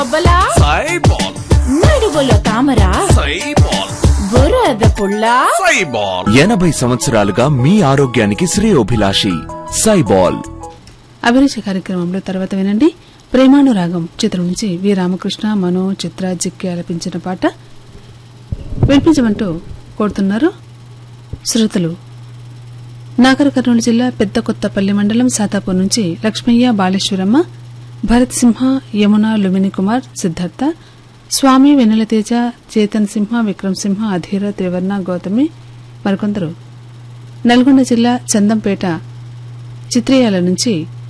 బొబ్బలా సైబాల్ నడువులో తామర సైబాల్ బురద పుల్ల సైబాల్ ఎనభై సంవత్సరాలుగా మీ ఆరోగ్యానికి శ్రేయోభిలాషి సైబాల్ అభిరుచి కార్యక్రమంలో తర్వాత వినండి ప్రేమానురాగం చిత్రం నుంచి వి రామకృష్ణ మనో చిత్ర జిక్కి ఆలపించిన పాట వినిపించమంటూ కోరుతున్నారు శ్రోతలు నాగర్ కర్నూలు జిల్లా పెద్ద కొత్తపల్లి మండలం సాతాపూర్ నుంచి లక్ష్మయ్య బాలేశ్వరమ్మ భరత్ సింహ యమున లుమిని కుమార్ సిద్ధార్థ స్వామి వెన్నెలతేజ చేతన్ సింహ విక్రమ్ సింహ అధీర త్రివర్ణ గౌతమి మరికొందరు నల్గొండ జిల్లా చందంపేట చిత్రియాల నుంచి